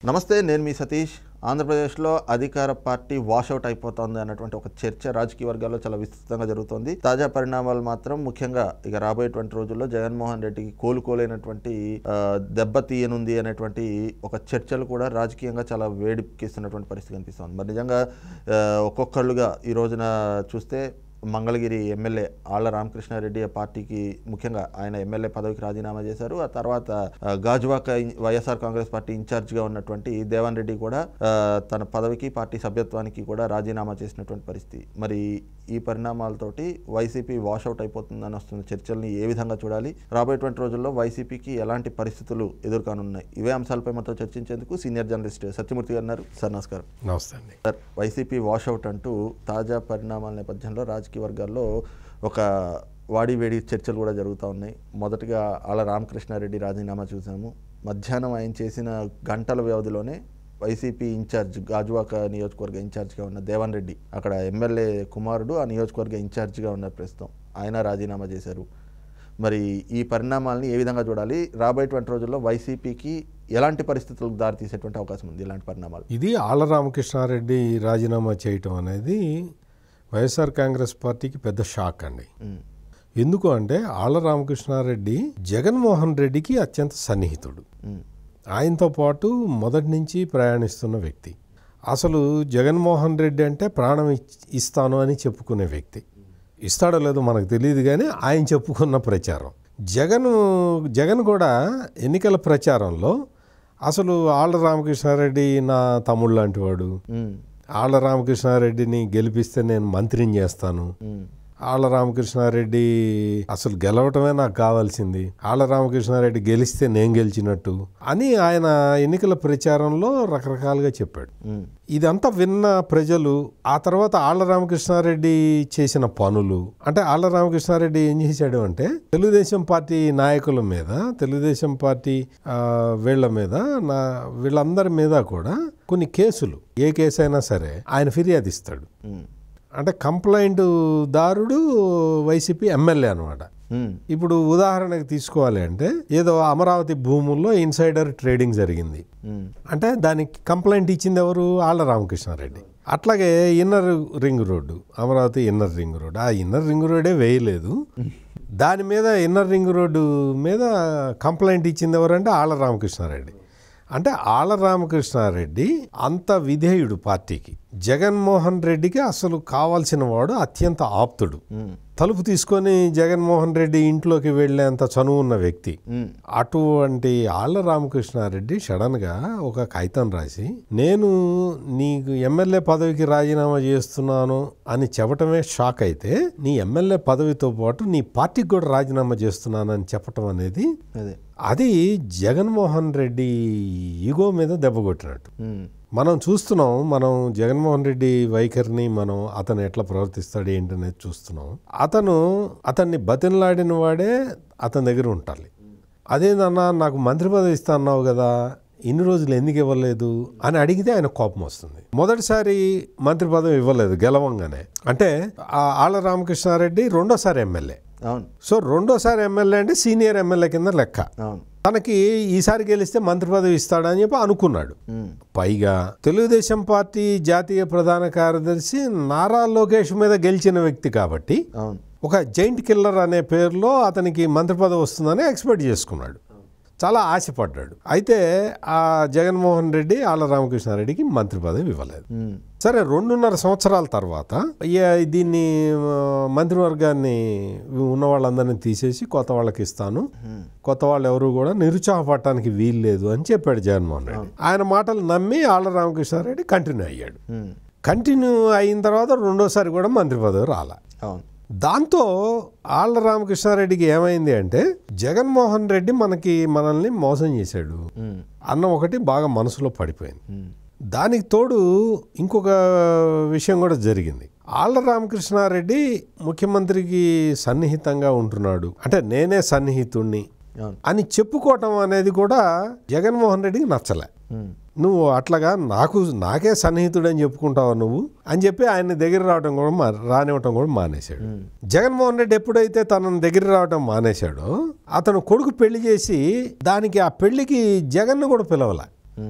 నమస్తే నేను మీ సతీష్ ఆంధ్రప్రదేశ్లో అధికార పార్టీ వాషౌట్ అయిపోతుంది అన్నటువంటి ఒక చర్చ రాజకీయ వర్గాల్లో చాలా విస్తృతంగా జరుగుతోంది తాజా పరిణామాలు మాత్రం ముఖ్యంగా ఇక రాబోయేటువంటి రోజుల్లో జగన్మోహన్ రెడ్డికి కోలుకోలేనటువంటి ఆ, దెబ్బ తీయనుంది అనేటువంటి ఒక చర్చలు కూడా రాజకీయంగా చాలా వేడికిస్తున్నటువంటి పరిస్థితి కనిపిస్తోంది మరి నిజంగా ఆ, ఒక్కొక్కళ్ళుగా ఈ రోజున చూస్తే మంగళగిరి ఎమ్మెల్యే ఆళ్ల రామకృష్ణారెడ్డి ఆ పార్టీకి ముఖ్యంగా ఆయన ఎమ్మెల్యే పదవికి రాజీనామా చేశారు ఆ తర్వాత ఆ, గాజువాక ఇన్- వైఎస్ఆర్ కాంగ్రెస్ పార్టీ ఇన్ఛార్జిగా ఉన్నటువంటి దేవన్ రెడ్డి కూడా ఆ, తన పదవికి పార్టీ సభ్యత్వానికి కూడా రాజీనామా చేసినటువంటి పరిస్థితి మరి ఈ పరిణామాలతోటి వైసీపీ వాషౌట్ అయిపోతుందని వస్తున్న చర్చల్ని ఏ విధంగా చూడాలి రాబోయేటువంటి రోజుల్లో వైసీపీకి ఎలాంటి పరిస్థితులు ఎదుర్కానున్నాయి ఇవే అంశాలపై మనతో చర్చించేందుకు సీనియర్ జర్నలిస్ట్ సత్యమూర్తి గారు ఉన్నారు సార్ నమస్కారం నమస్తే అండి సార్ వైసీపీ వాషౌట్ అంటూ తాజా పరిణామాల నేపథ్యంలో రాజకీయ వర్గాల్లో ఒక వాడివేడి చర్చలు కూడా జరుగుతూ ఉన్నాయి మొదటగా ఆళ్ళ రామకృష్ణారెడ్డి రాజీనామా చూసాము మధ్యాహ్నం ఆయన చేసిన గంటల వ్యవధిలోనే వైసీపీ ఇన్ఛార్జ్ గాజువాక నియోజకవర్గ ఇన్ఛార్జ్గా ఉన్న దేవన్ రెడ్డి అక్కడ ఎమ్మెల్యే కుమారుడు ఆ నియోజకవర్గ ఇన్ఛార్జ్గా ఉన్నారు ప్రస్తుతం ఆయన రాజీనామా చేశారు మరి ఈ పరిణామాలని ఏ విధంగా చూడాలి రాబోయేటువంటి రోజుల్లో వైసీపీకి ఎలాంటి పరిస్థితులకు దారితీసేటువంటి అవకాశం ఉంది ఇలాంటి పరిణామాలు ఇది ఆళ్ల రామకృష్ణారెడ్డి రాజీనామా చేయటం అనేది వైఎస్ఆర్ కాంగ్రెస్ పార్టీకి పెద్ద షాక్ అండి ఉమ్, ఎందుకు అంటే ఆళ్ల రామకృష్ణారెడ్డి జగన్మోహన్ రెడ్డికి అత్యంత సన్నిహితుడు ఉమ్, ఆయనతో పాటు మొదటి నుంచి ప్రయాణిస్తున్న వ్యక్తి అసలు జగన్మోహన్ రెడ్డి అంటే ప్రాణం ఇచ్- ఇస్తాను అని చెప్పుకునే వ్యక్తి ఇస్తాడో లేదో మనకు తెలియదు కానీ ఆయన చెప్పుకున్న ప్రచారం జగన్ జగన్ కూడా ఎన్నికల ప్రచారంలో అసలు ఆళ్ల రామకృష్ణారెడ్డి నా తమ్ముడు లాంటి వాడు ఉమ్, ఆళ్ల రామకృష్ణారెడ్డిని గెలిపిస్తే నేను మంత్రిని చేస్తాను ఉమ్, ఆళ్ల రామకృష్ణారెడ్డి అసలు గెలవటమే నాకు కావాల్సింది ఆళ్ల రామకృష్ణారెడ్డి గెలిస్తే నేను గెలిచినట్టు అని ఆయన ఎన్నికల ప్రచారంలో రకరకాలుగా చెప్పాడు ఉమ్, ఇదంతా విన్న ప్రజలు ఆ తర్వాత ఆళ్ల రామకృష్ణారెడ్డి చేసిన పనులు అంటే ఆళ్ల రామకృష్ణారెడ్డి ఏం చేశాడు అంటే తెలుగుదేశం పార్టీ నాయకుల మీద తెలుగుదేశం పార్టీ ఆ, వీళ్ళ మీద నా వీళ్ళందరి మీద కూడా కొన్ని కేసులు ఏ కేసు అయినా సరే ఆయన ఫిర్యాదు ఇస్తాడు ఉమ్, అంటే కంప్లైంట్ దారుడు వైసీపీ ఎమ్మెల్యే అనమాట ఉమ్, ఇప్పుడు ఉదాహరణకు తీసుకోవాలి అంటే ఏదో అమరావతి భూముల్లో ఇన్సైడర్ ట్రేడింగ్ జరిగింది ఉమ్, అంటే దానికి కంప్లైంట్ ఇచ్చింది ఎవరు ఆళ్ల రామకృష్ణారెడ్డి అట్లాగే inner ring road Amaravati inner ring road ఆ ఇన్నర్ రింగ్ రోడ్డే వేయలేదు దాని మీద ఇన్నర్ రింగ్ రోడ్డు మీద కంప్లైంట్ ఇచ్చింది ఎవరంటే ఆళ్ల రామకృష్ణారెడ్డి అంటే ఆళ్ల రామకృష్ణారెడ్డి అంత విధేయుడు పార్టీకి జగన్మోహన్ రెడ్డికి అసలు కావాల్సిన వాడు అత్యంత ఆప్తుడు ఉమ్, తలుపు తీసుకొని జగన్మోహన్ రెడ్డి ఇంట్లోకి వెళ్ళేంత చనువు ఉన్న వ్యక్తి ఉమ్, అటువంటి ఆళ్ల రామకృష్ణారెడ్డి సడన్ గా ఒక కాగితం రాసి నేను నీకు ఎమ్మెల్యే పదవికి రాజీనామా చేస్తున్నాను అని చెప్పటమే షాక్ అయితే నీ ఎమ్మెల్యే పదవితో పాటు నీ పార్టీకి కూడా రాజీనామా చేస్తున్నానని చెప్పటం అనేది అదే అది జగన్మోహన్ రెడ్డి ఈగో మీద దెబ్బ కొట్టినట్టు ఉమ్, మనం చూస్తున్నాం మనం జగన్మోహన్ రెడ్డి వైఖరిని మనం అతను ఎట్లా ప్రవర్తిస్తాడు ఏంటనేది చూస్తున్నాం అతను అతన్ని బతినలాడిన వాడే అతని దగ్గర ఉండాలి అదేందన్నా నాకు మంత్రి పదవి ఇస్తా అన్నావు కదా ఇన్ని రోజులు ఎందుకు ఇవ్వలేదు అని అడిగితే ఆయన కోపం వస్తుంది మొదటిసారి మంత్రి పదవి ఇవ్వలేదు గెలవంగానే అంటే ఆ ఆళ్ల రామకృష్ణారెడ్డి రెండోసారి ఎమ్మెల్యే అవును సో రెండోసారి ఎమ్మెల్యే అంటే సీనియర్ ఎమ్మెల్యే కింద లెక్క అవును తనకి ఈసారి గెలిస్తే మంత్రి పదవి ఇస్తాడని చెప్పి అనుకున్నాడు ఉమ్, పైగా తెలుగుదేశం పార్టీ జాతీయ ప్రధాన కార్యదర్శి నారా లోకేష్ మీద గెలిచిన వ్యక్తి కాబట్టి అవును ఒక జైంట్ కిల్లర్ అనే పేరులో అతనికి మంత్రి పదవి వస్తుందని ఎక్స్పెక్ట్ చేసుకున్నాడు చాలా ఆశపడ్డాడు అయితే ఆ జగన్మోహన్ రెడ్డి ఆళ్ల రామకృష్ణారెడ్డికి మంత్రి పదవి ఇవ్వలేదు ఉమ్, సరే రెండున్నర సంవత్సరాల తర్వాత ఈ- దీన్ని ఆ, మంత్రివర్గాన్ని ఉన్న వాళ్ళందరినీ తీసేసి కొత్త వాళ్ళకి ఇస్తాను ఉమ్, కొత్త వాళ్ళు ఎవరు కూడా నిరుత్సాహపడటానికి వీల్లేదు అని చెప్పాడు జగన్మోహన్ రెడ్డి ఆయన మాటలు నమ్మి ఆళ్ల రామకృష్ణారెడ్డి కంటిన్యూ అయ్యాడు ఉమ్, కంటిన్యూ అయిన తర్వాత రెండోసారి కూడా మంత్రి పదవి రాల అవును దాంతో ఆళ్ల రామకృష్ణారెడ్డికి ఏమైంది అంటే జగన్మోహన్ రెడ్డి మనకి మనల్ని మోసం చేశాడు ఉమ్, అన్న ఒకటి బాగా మనసులో పడిపోయింది ఉమ్, దానికి తోడు ఇంకొక విషయం కూడా జరిగింది ఆళ్ల రామకృష్ణారెడ్డి ముఖ్యమంత్రికి సన్నిహితంగా ఉంటున్నాడు అంటే నేనే సన్నిహితుణ్ణి అవును అని చెప్పుకోవటం అనేది కూడా జగన్మోహన్ రెడ్డికి నచ్చలే ఉమ్, నువ్వు అట్లాగా నాకు నాకే సన్నిహితుడని చెప్పుకుంటావా నువ్వు అని చెప్పి ఆయన దగ్గర రావడం కూడా మా రానివ్వటం కూడా మానేశాడు ఉమ్, జగన్మోహన్ రెడ్డి ఎప్పుడైతే తనని దగ్గర రావటం మానేశాడో అతను కొడుకు పెళ్లి చేసి దానికి ఆ పెళ్లికి జగన్ను కూడా పిలవలే ఉమ్,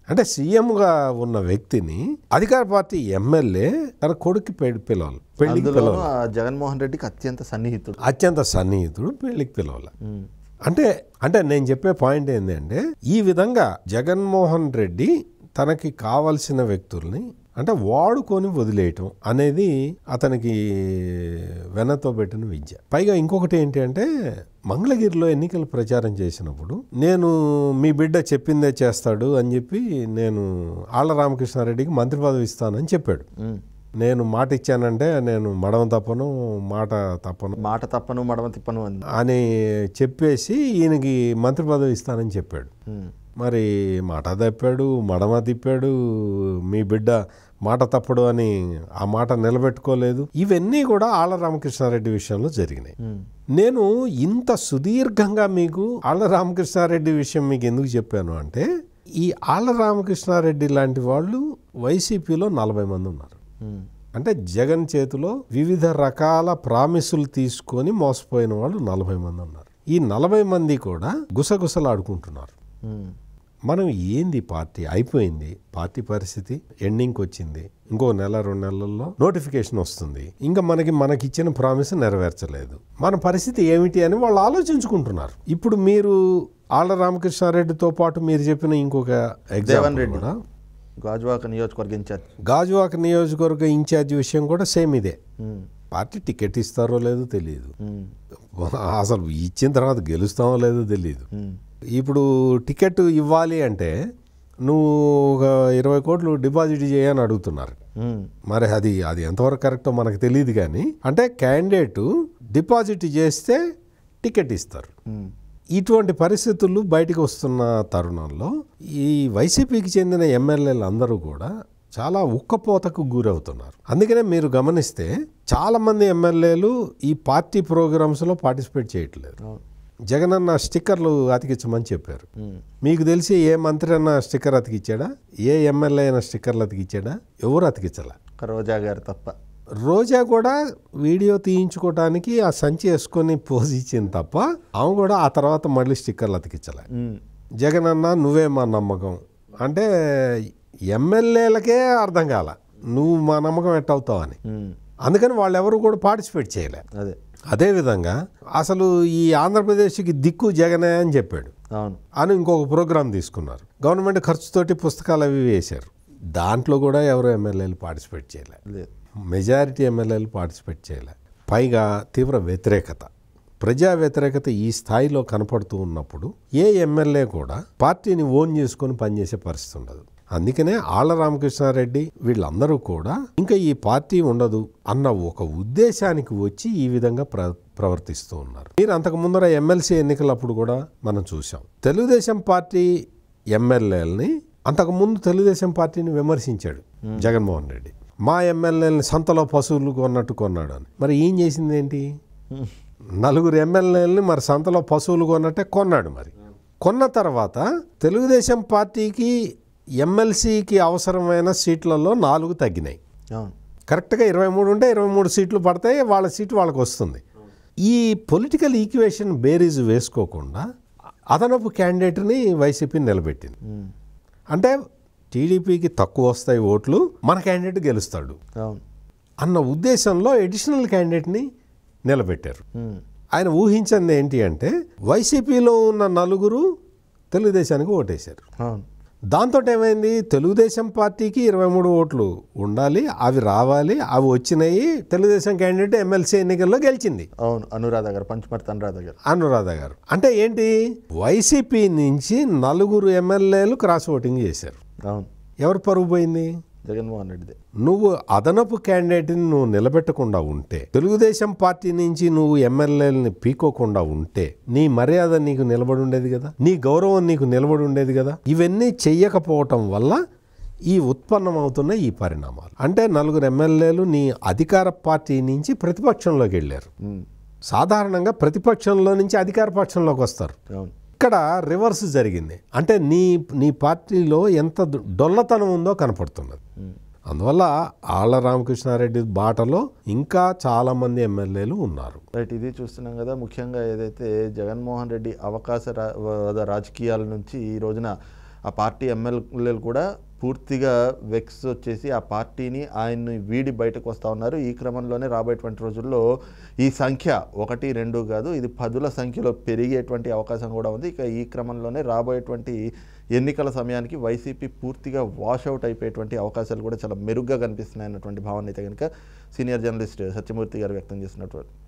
అంటే సీఎంగా ఉన్న వ్యక్తిని అధికార పార్టీ ఎమ్మెల్యే తన కొడుక్కి పెళ్లి పిలవాలి పెళ్లికి అందులోనూ పిలవాలి ఆ జగన్మోహన్ రెడ్డికి అత్యంత సన్నిహితుడు అత్యంత సన్నిహితుడు పెళ్లికి పిలవాలి ఉమ్, అంటే అంటే నేను చెప్పే పాయింట్ ఏంటంటే ఈ విధంగా జగన్మోహన్ రెడ్డి తనకి కావలసిన వ్యక్తుల్ని అంటే వాడుకొని వదిలేయటం అనేది అతనికి వెనతో పెట్టిన విద్య పైగా ఇంకొకటి ఏంటి అంటే మంగళగిరిలో ఎన్నికల ప్రచారం చేసినప్పుడు నేను మీ బిడ్డ చెప్పిందే చేస్తాడు అని చెప్పి నేను ఆళ్ల రామకృష్ణారెడ్డికి మంత్రి పదవి ఇస్తానని చెప్పాడు ఉమ్. నేను మాట ఇచ్చానంటే నేను మడమ తప్పను మాట తప్పను మాట తప్పను మడమ తిప్పను అని అని చెప్పేసి ఈయనకి మంత్రి పదవి ఇస్తానని చెప్పాడు ఉమ్, మరి మాట తప్పాడు మడమ తిప్పాడు మీ బిడ్డ మాట తప్పడు అని ఆ మాట నిలబెట్టుకోలేదు ఇవన్నీ కూడా ఆళ్ల రామకృష్ణారెడ్డి విషయంలో జరిగినాయి ఉమ్, నేను ఇంత సుదీర్ఘంగా మీకు ఆళ్ల రామకృష్ణారెడ్డి విషయం మీకు ఎందుకు చెప్పాను అంటే ఈ ఆళ్ల రామకృష్ణారెడ్డి లాంటి వాళ్ళు వైసీపీలో నలభై మంది ఉన్నారు ఉమ్, అంటే జగన్ చేతిలో వివిధ రకాల ప్రామిసులు తీసుకొని మోసపోయిన వాళ్ళు నలభై మంది ఉన్నారు ఈ నలభై మంది కూడా గుసగుసలాడుకుంటున్నారు ఉమ్, మనం ఏంది పార్టీ అయిపోయింది పార్టీ పరిస్థితి ఎండింగ్కి వచ్చింది ఇంకో నెల రెండు నెలల్లో నోటిఫికేషన్ వస్తుంది ఇంకా మనకి మనకి ఇచ్చిన ప్రామిస్ నెరవేర్చలేదు మన పరిస్థితి ఏమిటి అని వాళ్ళు ఆలోచించుకుంటున్నారు ఇప్పుడు మీరు ఆళ్ల రామకృష్ణారెడ్డితో పాటు మీరు చెప్పిన ఇంకొక దేవన్ ఎగ్జాంపుల్ రెడ్డి కూడా గాజువాక నియోజకవర్గ ఇన్ఛార్జ్ గాజువాక నియోజకవర్గ ఇన్ఛార్జ్ విషయం కూడా సేమ్ ఇదే ఉమ్, పార్టీ టికెట్ ఇస్తారో లేదో తెలియదు ఉమ్, అసలు ఇచ్చిన తర్వాత గెలుస్తామో లేదో తెలియదు ఉమ్, ఇప్పుడు టికెట్ ఇవ్వాలి అంటే నువ్వు ఒక ఇరవై కోట్లు డిపాజిట్ చేయని అడుగుతున్నారు ఉమ్, మరి అది అది ఎంతవరకు కరెక్టో మనకు తెలియదు కానీ అంటే క్యాండిడేట్ డిపాజిట్ చేస్తే టికెట్ ఇస్తారు ఉమ్, ఇటువంటి పరిస్థితులు బయటకు వస్తున్న తరుణంలో ఈ వైసీపీకి చెందిన ఎమ్మెల్యేలు అందరూ కూడా చాలా ఉక్కపోతకు గురవుతున్నారు అందుకనే మీరు గమనిస్తే చాలా మంది ఎమ్మెల్యేలు ఈ పార్టీ ప్రోగ్రామ్స్లో పార్టిసిపేట్ చేయట్లేదు అవును. జగనన్న స్టిక్కర్లు అతికించమని చెప్పారు ఉమ్, మీకు తెలిసి ఏ మంత్రి అన్న స్టిక్కర్ అతికిచ్చాడా ఏ ఎమ్మెల్యే అయినా స్టిక్కర్లు అతికిచ్చాడా ఎవరు అతికించలే ఒక రోజా గారు తప్ప రోజా కూడా వీడియో తీయించుకోవడానికి ఆ సంచి వేసుకొని పోజ్ ఇచ్చింది తప్ప ఆమె కూడా ఆ తర్వాత మళ్ళీ స్టిక్కర్లు అతికించలే ఉమ్, జగన్ అన్న నువ్వే మా నమ్మకం అంటే ఎమ్మెల్యేలకే అర్థం కాల నువ్వు మా నమ్మకం ఎట్టవుతావని ఉమ్, అందుకని వాళ్ళు ఎవరు కూడా పార్టిసిపేట్ చేయలే అదే అదేవిధంగా అసలు ఈ ఆంధ్రప్రదేశ్కి దిక్కు జగనే అని చెప్పాడు అవును అని ఇంకొక ప్రోగ్రాం తీసుకున్నారు గవర్నమెంట్ ఖర్చుతోటి పుస్తకాలు అవి వేశారు దాంట్లో కూడా ఎవరు ఎమ్మెల్యేలు పార్టిసిపేట్ చేయలే లేదు మెజారిటీ ఎమ్మెల్యేలు పార్టిసిపేట్ చేయలే పైగా తీవ్ర వ్యతిరేకత ప్రజా వ్యతిరేకత ఈ స్థాయిలో కనపడుతూ ఉన్నప్పుడు ఏ ఎమ్మెల్యే కూడా పార్టీని ఓన్ చేసుకొని పనిచేసే పరిస్థితి ఉండదు అందుకనే ఆళ్ల రామకృష్ణారెడ్డి వీళ్ళందరూ కూడా ఇంకా ఈ పార్టీ ఉండదు అన్న ఒక ఉద్దేశానికి వచ్చి ఈ విధంగా ప్ర ప్రవర్తిస్తూ ఉన్నారు మీరు అంతకు ముందర ఎమ్మెల్సీ ఎన్నికలప్పుడు కూడా మనం చూసాం తెలుగుదేశం పార్టీ ఎమ్మెల్యేలని అంతకుముందు తెలుగుదేశం పార్టీని విమర్శించాడు జగన్మోహన్ రెడ్డి మా ఎమ్మెల్యేలని సంతలో పశువులు కొన్నట్టు కొన్నాడు అని మరి ఏం చేసింది ఏంటి నలుగురు ఎమ్మెల్యేలని మరి సంతలో పశువులు కొన్నట్టే కొన్నాడు మరి కొన్న తర్వాత తెలుగుదేశం పార్టీకి ఎమ్మెల్సీకి అవసరమైన సీట్లలో నాలుగు తగ్గినాయి అవును కరెక్ట్గా ఇరవై మూడు ఉంటే ఇరవై మూడు సీట్లు పడతాయి వాళ్ళ సీటు వాళ్ళకి వస్తుంది ఈ పొలిటికల్ ఈక్వేషన్ బేరీజ్ వేసుకోకుండా అదనపు క్యాండిడేట్ని వైసీపీ నిలబెట్టింది ఉమ్, అంటే టీడీపీకి తక్కువ వస్తాయి ఓట్లు మన క్యాండిడేట్ గెలుస్తాడు అవును అన్న ఉద్దేశంలో ఎడిషనల్ క్యాండిడేట్ని నిలబెట్టారు ఉమ్, ఆయన ఊహించింది ఏంటి అంటే వైసీపీలో ఉన్న నలుగురు తెలుగుదేశానికి ఓటేశారు అవును దాంతో ఏమైంది తెలుగుదేశం పార్టీకి ఇరవై మూడు ఓట్లు ఉండాలి అవి రావాలి అవి వచ్చినాయి తెలుగుదేశం క్యాండిడేట్ ఎమ్మెల్సీ ఎన్నికల్లో గెలిచింది అవును అనురాధ గారు పంచమర్తి అనురాధ గారు అనురాధ గారు అంటే ఏంటి వైసీపీ నుంచి నలుగురు ఎమ్మెల్యేలు క్రాస్ ఓటింగ్ చేశారు అవును ఎవరు పరుగు పోయింది జగన్మోహన్ రెడ్డిదే నువ్వు అదనపు క్యాండిడేట్ని నువ్వు నిలబెట్టకుండా ఉంటే తెలుగుదేశం పార్టీ నుంచి నువ్వు ఎమ్మెల్యేలని పీకోకుండా ఉంటే నీ మర్యాద నీకు నిలబడి ఉండేది కదా నీ గౌరవం నీకు నిలబడి ఉండేది కదా ఇవన్నీ చెయ్యకపోవటం వల్ల ఈ ఉత్పన్నమవుతున్న ఈ పరిణామాలు అంటే నలుగురు ఎమ్మెల్యేలు నీ అధికార పార్టీ నుంచి ప్రతిపక్షంలోకి వెళ్ళారు ఉమ్, సాధారణంగా ప్రతిపక్షంలో నుంచి అధికార పక్షంలోకి వస్తారు అవును ఇక్కడ రివర్స్ జరిగింది అంటే నీ నీ పార్టీలో ఎంత దు- డొల్లతనం ఉందో కనపడుతున్నది ఉమ్, అందువల్ల ఆళ్ల రామకృష్ణారెడ్డి బాటలో ఇంకా చాలామంది ఎమ్మెల్యేలు ఉన్నారు రైట్ ఇది చూస్తున్నాం కదా ముఖ్యంగా ఏదైతే జగన్మోహన్ రెడ్డి అవకాశ రా- వాద రాజకీయాల నుంచి ఈ రోజున ఆ పార్టీ ఎమ్మెల్యేలు కూడా పూర్తిగా వెక్స్ వచ్చేసి ఆ పార్టీని ఆయన్ని వీడి బయటకు వస్తూ ఉన్నారు ఈ క్రమంలోనే రాబోయేటువంటి రోజుల్లో ఈ సంఖ్య ఒకటి రెండు కాదు ఇది పదుల సంఖ్యలో పెరిగేటువంటి అవకాశం కూడా ఉంది ఇక ఈ క్రమంలోనే రాబోయేటువంటి ఎన్నికల సమయానికి వైసీపీ పూర్తిగా వాషౌట్ అయిపోయేటువంటి అవకాశాలు కూడా చాలా మెరుగ్గా కనిపిస్తున్నాయి అన్నటువంటి భావన అయితే కనుక సీనియర్ జర్నలిస్ట్ సత్యమూర్తి గారు వ్యక్తం చేసినటువంటి